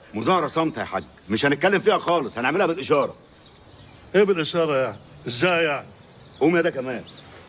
مظاهره صامته يا حاج مش هنتكلم فيها خالص هنعملها بالاشاره ايه بالاشاره يعني ازاي يعني قوم يا ده كمان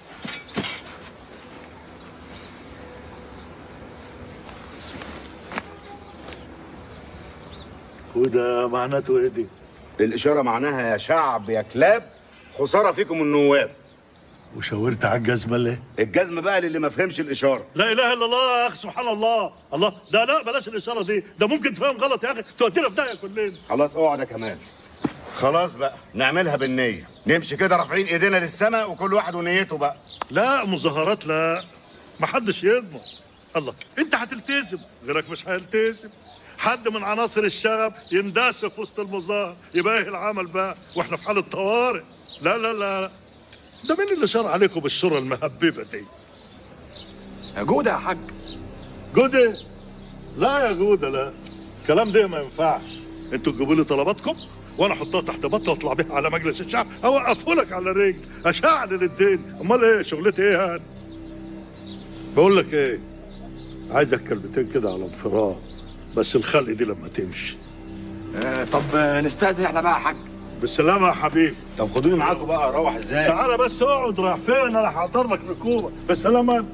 وده معناته ايه دي الاشاره معناها يا شعب يا كلاب خساره فيكم النواب وشاورت على الجزمه ليه الجزم بقى للي ما فهمش الاشاره لا اله الا الله يا اخي سبحان الله الله ده لا بلاش الاشاره دي ده ممكن تفهم غلط يا اخي تودينا في داهيه كلنا خلاص اقعد يا كمال خلاص بقى نعملها بالنية نمشي كده رافعين ايدينا للسماء وكل واحد ونيته بقى لا مظاهرات لا ما حدش يضمن الله انت هتلتزم غيرك مش هيلتزم حد من عناصر الشغب ينداس في وسط المظاهر يبقى ايه العمل بقى واحنا في حاله طوارئ لا لا لا ده مين اللي شرع عليكم بالشورى المهببه دي جودة يا حاج جودة لا يا جودة لا الكلام ده ما ينفعش انتوا تجيبوا لي طلباتكم وانا احطها تحت بطه واطلع بيها على مجلس الشعب اوقفه لك على رجل اشعل الدين امال ايه شغلتي ايه يعني بقول لك ايه عايزك كلمتين كده على انفراد بس الخلق دي لما تمشي آه طب آه، نستأذن احنا بقى يا حاج بالسلامه يا حبيبي طب خدوني معاكم بقى اروح ازاي تعالى بس اقعد رايح فين انا هحضر لك ركوبه بالسلامه انت.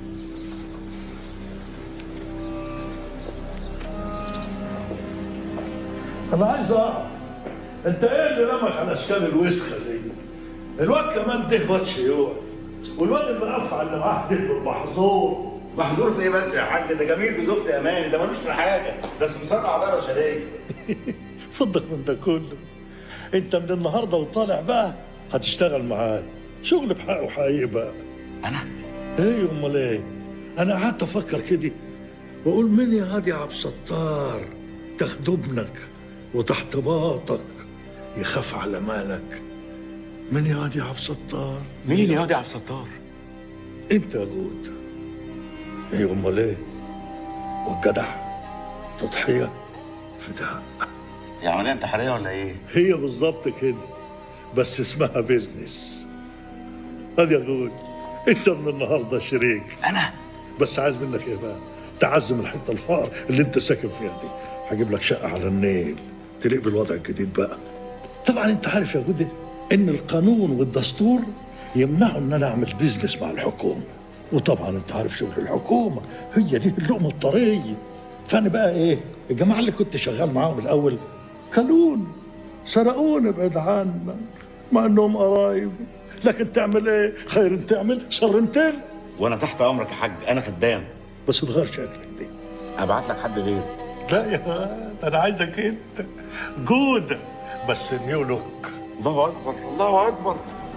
انا عايز اعرف انت ايه اللي رمك على اشكال الوسخه دي الواد كمان ده واد شيوعي والواد المقفع اللي معاه ده بالمحظور محظور في ايه بس يا حاج ده جميل جوز اختي اماني ده ملوش في حاجه ده سمسار اعضاء بشريه فضك من ده كله انت من النهارده وطالع بقى هتشتغل معايا شغل بحق وحقيقي بقى انا ايه امال ايه انا قعدت افكر كده واقول مين يا هادي عبد الستار تاخد ابنك وتحت باطك يخاف على مالك من يا هادي عبد الستار مين يا واد يا عبد الستار انت يا جود ايه امال ايه والجدع تضحيه فداء هي عمليه انتحاريه ولا ايه هي بالظبط كده بس اسمها بيزنس هذا يا جود انت من النهارده شريك انا بس عايز منك ايه بقى تعزم الحته الفقر اللي انت ساكن فيها دي هجيب لك شقه على النيل تليق بالوضع الجديد بقى طبعا انت عارف يا جودة ان القانون والدستور يمنعوا ان انا اعمل بيزنس مع الحكومه وطبعا انت عارف شغل الحكومه هي دي اللقمه الطريه فانا بقى ايه الجماعه اللي كنت شغال معاهم الاول كلون سرقوني بعيد عنك مع انهم قرايبي لكن تعمل ايه خير تعمل شر تلقى وانا تحت امرك يا حاج انا خدام بس تغير شكلك دي ابعت لك حد غيري لا يا واد، انا عايزك انت جودة بس نيو لوك الله اكبر الله اكبر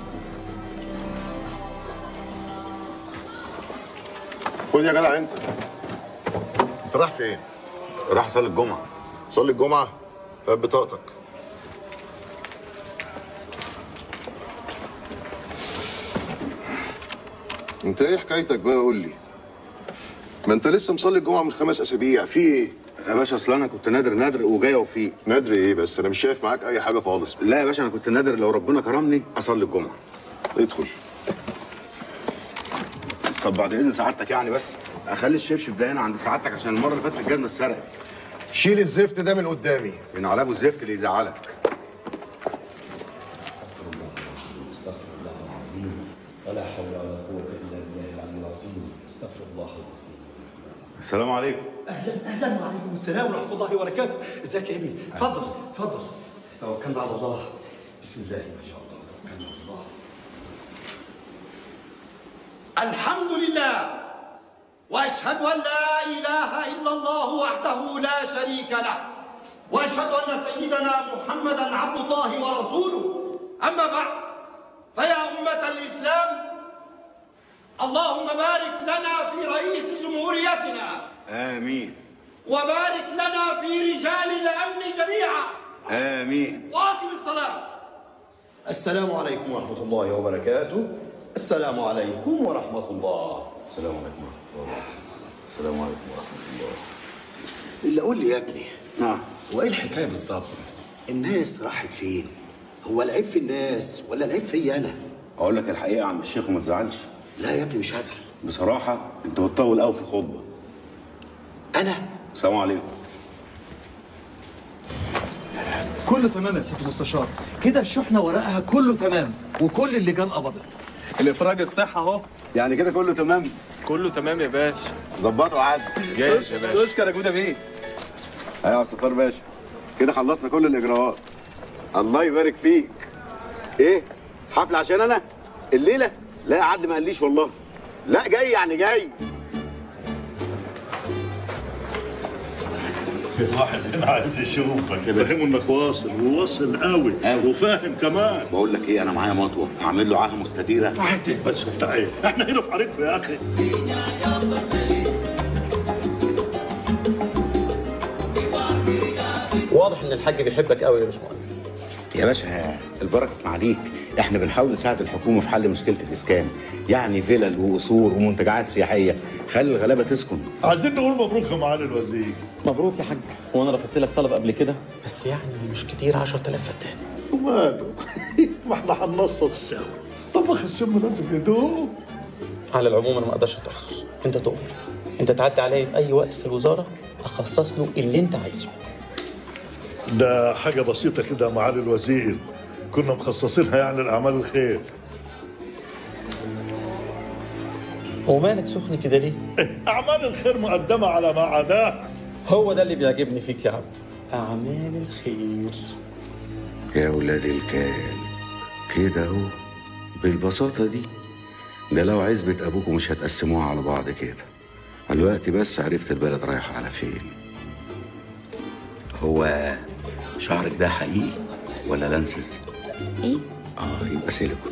خد يا جدع انت انت رايح فين؟ راح اصلي الجمعه صلي الجمعة هات بطاقتك انت ايه حكايتك بقى قول لي ما انت لسه مصلي الجمعة من خمس اسابيع في ايه؟ يا باشا اصل انا كنت نادر نادر وجاي وفيق نادر ايه بس انا مش شايف معاك اي حاجة خالص لا يا باشا انا كنت نادر لو ربنا كرمني اصلي الجمعه ادخل طب بعد اذن سعادتك يعني بس اخلي الشبشب ده هنا عند سعادتك عشان المره اللي فاتت الجزمه اتسرقت شيل الزفت ده من قدامي من على ابو الزفت اللي يزعلك ولا حول ولا قوة إلا بالله العلي العظيم استغفر الله العظيم السلام عليكم أهلا أهلا وعليكم السلام ورحمة الله وبركاته ازيك يا ابني اتفضل اتفضل توكلنا على الله بسم الله ما شاء الله توكلنا على الله الحمد لله واشهد ان لا اله الا الله وحده لا شريك له واشهد ان سيدنا محمدا عبد الله ورسوله اما بعد فيا امه الاسلام اللهم بارك لنا في رئيس جمهوريتنا امين وبارك لنا في رجال الامن جميعا امين واقم الصلاه السلام عليكم ورحمه الله وبركاته السلام عليكم ورحمه الله السلام عليكم ورحمه الله السلام عليكم ورحمه الله اللي قول لي يا ابني نعم هو ايه الحكايه بالظبط؟ الناس راحت فين؟ هو العيب في الناس ولا العيب فيا انا؟ اقول لك الحقيقه يا عم الشيخ وما تزعلش لا يا ابني مش هزعل بصراحه انت بتطول قوي في الخطبه انا السلام عليكم كله تمام يا سيدي المستشار كده الشحنه ورقها كله تمام وكل اللجان قبضت الافراج الصحه اهو يعني كده كله تمام كله تمام يا باشا ظبطوا عاد جاهز يا باشا اشكر يا جوده بيه ايوه يا ستار باشا كده خلصنا كل الاجراءات الله يبارك فيك ايه حفله عشان انا الليله لا يا عدل ما قاليش والله لا جاي يعني جاي في واحد هنا عايز يشوفك فهمه انك واصل وواصل قوي وفاهم كمان بقول لك ايه انا معايا مطوه اعمل له عاهه مستديره عادي بس بتاع ايه احنا هنا في عليكم يا اخي واضح ان الحاج بيحبك قوي يا باشمهندس يا باشا البركه في معاليك احنا بنحاول نساعد الحكومه في حل مشكله الاسكان يعني فيلل وقصور ومنتجعات سياحيه خلي الغلابه تسكن عايزين نقول مبروك يا معالي الوزير مبروك يا حاج هو انا رفضت لك طلب قبل كده بس يعني مش كتير 10000 فتان وماله ما احنا هننصت سوا طبخ السم لازم يدوق على العموم انا ما اقدرش اتاخر انت تؤمر انت تعدي عليا في اي وقت في الوزاره اخصص له اللي انت عايزه ده حاجة بسيطة كده يا معالي الوزير كنا مخصصينها يعني لأعمال الخير هو مالك سخن كده ليه أعمال الخير مقدمة على ما عداها هو ده اللي بيعجبني فيك يا عبد اعمال الخير يا ولاد الكال كده اهو بالبساطه دي ده لو عزبة ابوكم مش هتقسموها على بعض كده دلوقتي بس عرفت البلد رايحه على فين هو شعرك ده حقيقي ولا لانسز ايه اه يبقى سيليكون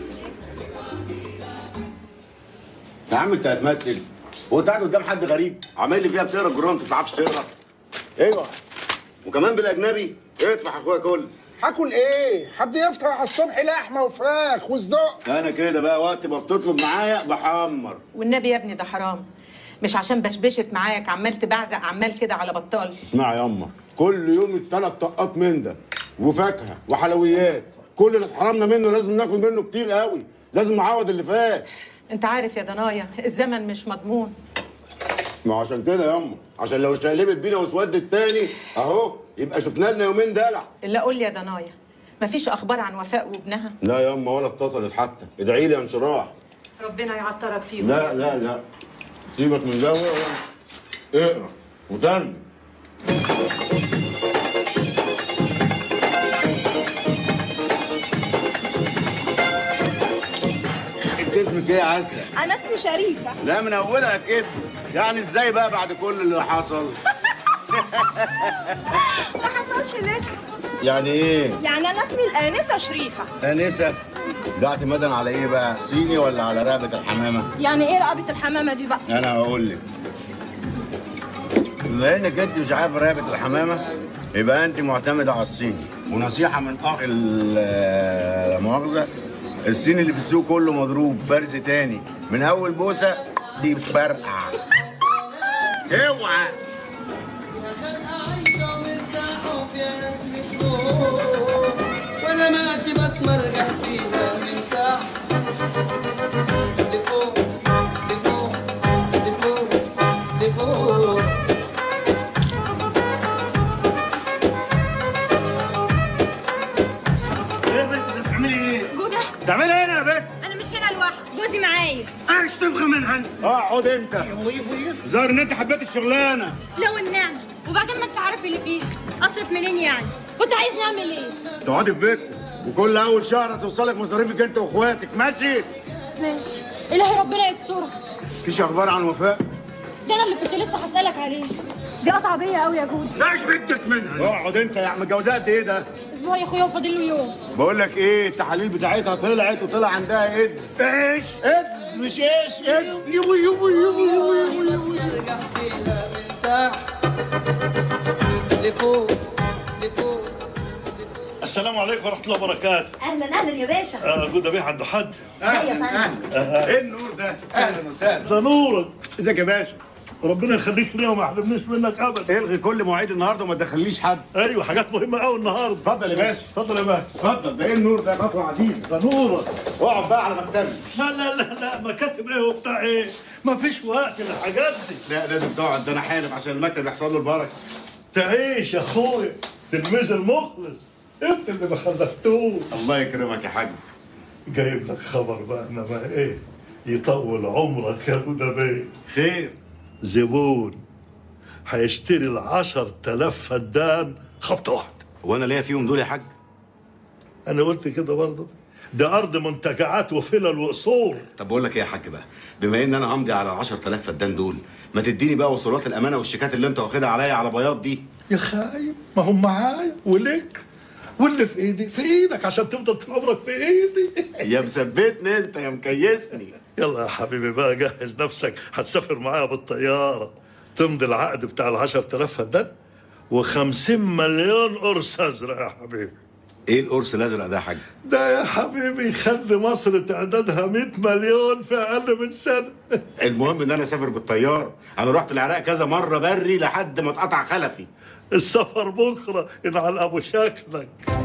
يا عم انت هتمثل هو انت قاعد قدام حد غريب عمال لي فيها بتقرا الجرام انت ما بتعرفش تقرا ايوه وكمان بالاجنبي ادفع اخويا كل هاكل ايه؟ حد يفطر على الصبح لحمه وفراخ وصدق انا كده بقى وقت ما بتطلب معايا بحمر والنبي يا ابني ده حرام مش عشان بشبشت معاك عمال تبعزق عمال كده على بطال اسمعي يا اما كل يوم الثلاث طقات من ده وفاكهه وحلويات كل اللي اتحرمنا منه لازم ناكل منه كتير قوي لازم نعوض اللي فات انت عارف يا ضنايا الزمن مش مضمون ما هو عشان كده يا اما عشان لو اشتقلبت بينا واسودت تاني اهو يبقى شفنا لنا يومين دلع الا قول لي يا ضنايا مفيش اخبار عن وفاء وابنها لا يا اما ولا اتصلت حتى ادعي لي يا انشراح ربنا يعطرك فيهم لا لا لا سيبك من ده واقرا اقرا وترجم انت اسمك ايه يا عسل؟ انا اسمي شريفه لا من اولها كده يعني ازاي بقى بعد كل اللي حصل؟ ما حصلش لسه يعني ايه؟ يعني انا اسمي الانسه شريفه انسه ده اعتمادا على ايه بقى؟ صيني ولا على رقبه الحمامه؟ يعني ايه رقبه الحمامه دي بقى انا هقول لك بما انك انت مش عارف رقبه الحمامه يبقى انت معتمده على الصيني ونصيحه من اخ ال- لا مؤاخذه الصيني اللي في السوق كله مضروب فرز تاني من اول بوسه بيفرقع اوعى وانا ماشي بتمرجح فيها من تحت لفوق لفوق لفوق لفوق ايه يا بنت بتعملي ايه؟ جوده بتعملي ايه هنا يا بنت؟ انا مش هنا لوحدي جوزي معايا ايش تبغى منها انت؟ اقعد انت ظاهر ان انت حبيت الشغلانه لو النعمه وبعدين ما انت عارف اللي فيها اصرف منين يعني كنت عايز نعمل ايه تقعدي في بيتك وكل اول شهر هتوصلك مصاريفك انت واخواتك ماشي؟ ماشي الهي ربنا يسترك مفيش اخبار عن وفاء؟ ده انا اللي كنت لسه هسالك عليه دي قطعه بيا قوي يا جوده ايش بدك منها؟ اقعد انت يا عم متجوزها قد ايه ده؟ اسبوع يا اخويا وفاضل له يوم بقول لك ايه التحاليل بتاعتها طلعت وطلع عندها ايدز ايش؟ ايدز مش ايش ايدز يبو يبو يبو يبو يبو يبو برجع فيها من تحت لفوق لفوق السلام عليكم ورحمة الله وبركاته اهلا اهلا يا باشا آه جودة بيه عنده حد اهلا اهلا ايه النور ده؟ اهلا وسهلا ده نورك ازيك يا باشا؟ ربنا يخليك ليا وما يحرمنيش منك ابدا الغي كل مواعيد النهارده وما تدخليش حد ايوه حاجات مهمه قوي النهارده اتفضل يا باشا اتفضل يا باشا اتفضل ده ايه النور ده خطوه عزيزه ده نورك اقعد بقى على مكتبي لا لا لا لا مكاتب ايه وبتاع ايه ما فيش وقت للحاجات دي لا لازم تقعد ده انا حالف عشان المكتب يحصل له البركه تعيش يا اخويا تلميذ المخلص ابن اللي ما خلفتوش الله يكرمك يا حاج جايب لك خبر بقى انما ايه يطول عمرك يا هدى بيه خير زبون هيشتري العشر تلاف فدان خبطة واحدة وانا ليا فيهم دول يا حاج انا قلت كده برضه ده ارض منتجعات وفلل وقصور طب بقول لك ايه يا حاج بقى بما ان انا همضي على ال 10000 فدان دول ما تديني بقى وصولات الامانه والشيكات اللي انت واخدها عليا على بياض دي يا خايب ما هم معايا ولك واللي في ايدي في ايدك عشان تفضل طول عمرك في ايدي يا مثبتني انت يا مكيسني يلا يا حبيبي بقى جهز نفسك هتسافر معايا بالطيارة تمضي العقد بتاع ال 10000 فدان و50 مليون قرص ازرق يا حبيبي ايه القرص الازرق ده يا حاج ده يا حبيبي يخلي مصر تعدادها 100 مليون في اقل من سنه المهم ان انا اسافر بالطياره انا رحت العراق كذا مره بري لحد ما اتقطع خلفي السفر بكره ان على ابو شكلك